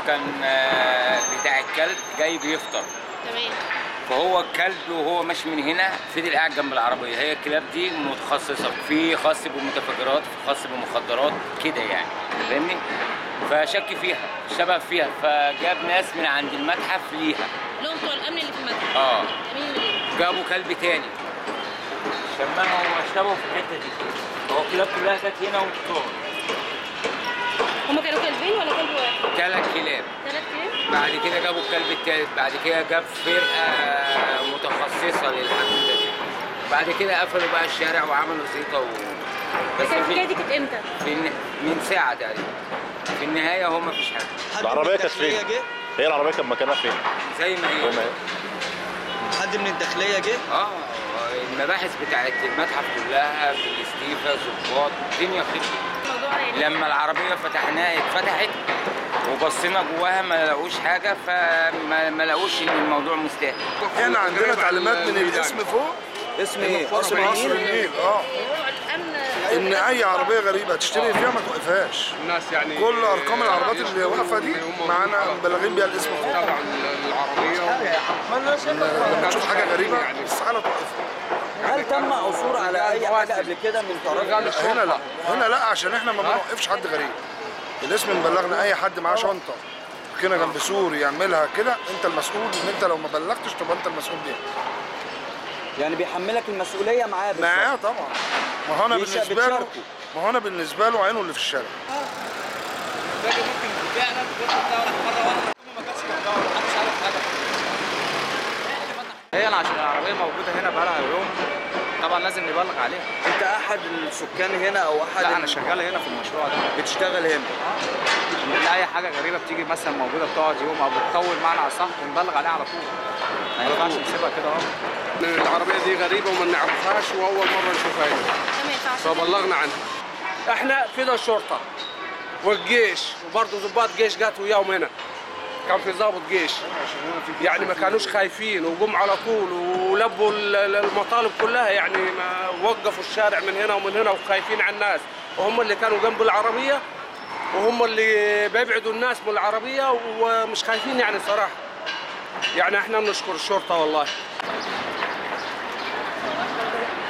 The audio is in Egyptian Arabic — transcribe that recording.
كان آه، بتاع الكلب جاي بيفطر تمام فهو الكلب وهو ماشي من هنا فضل قاعد جنب العربيه هي الكلاب دي متخصصه في خاص بمتفجرات في خاص بمخدرات كده يعني فاهمني فشك فيها شبه فيها فجاب ناس من عند المتحف ليها اللي هم بتوع الامن اللي في المتحف اه امين منين جابوا كلب تاني شمها واشتبهوا في الحته دي هو الكلاب كلها كانت هنا وبتقعد هم كانوا كلبين ولا كلب واحد ثلاث كلاب ثلاث كلاب بعد كده جابوا الكلب التالت بعد كده جاب فرقه متخصصه للحدوته دي بعد كده قفلوا بقى الشارع وعملوا زيطه و... بس كانت الحكايه في, دي كانت امتى في الن- من ساعه تقريبا في النهايه هو ما فيش حاجه حد العربية من كانت فين؟ الداخلية جه هي العربيه كان مكانها فين؟ زي ما هي زي ما هي. حد من الداخلية جه اه المباحث بتاعت المتحف كلها بالاستيفا ظباط الدنيا خفت الموضوع يعني لما العربيه فتحناها اتفتحت وبصينا جواها ما لقوش حاجه فما ما لقوش ان الموضوع مستاهل احنا عندنا تعليمات من الاسم فوق اسم ايه؟ اسم قصر النيل اه بتوع الامن ان اي عربيه غريبه تشتري فيها ما توقفهاش الناس يعني كل ارقام العربيات اللي واقفه دي معانا مبلغين بيها الاسم فوق تبع العربيه لما تشوف حاجه غريبه استحاله توقفها هل تم عثور على اي حاجة قبل كده من طرف لا هنا لا هنا لا عشان احنا ما بنوقفش حد غريب الاسم مبلغنا اي حد معاه شنطه كده جنب سور يعملها كده انت المسؤول ان انت لو ما بلغتش تبقى انت المسؤول بيها يعني بيحملك المسؤولية معاه بالظبط. معاه طبعا ما هو انا بيش- بالنسبه له بتشاركه. ما هو انا بالنسبه له عينه اللي في الشارع هي عشان العربيه موجوده هنا بقالها يوم طبعا لازم نبلغ عليها انت احد السكان هنا او احد لا ال- انا شغال هنا في المشروع ده بتشتغل هنا ان اي حاجه غريبه بتيجي مثلا موجوده بتقعد يوم او بتطول معنا على صح بنبلغ عليها على طول ما ينفعش نسيبها كده اهو العربيه دي غريبه وما نعرفهاش واول مره نشوفها هنا ده ما ينفعش فبلغنا عنها احنا فينا الشرطه والجيش وبرضه ضباط جيش جات وياهم هنا كان في ضابط جيش يعني ما كانوش خايفين وقوم على طول ولبوا ال- ال- المطالب كلها يعني ما وقفوا الشارع من هنا ومن هنا وخايفين على الناس وهم اللي كانوا جنب العربيه وهم اللي بيبعدوا الناس من العربيه ومش خايفين يعني صراحه يعني احنا بنشكر الشرطه والله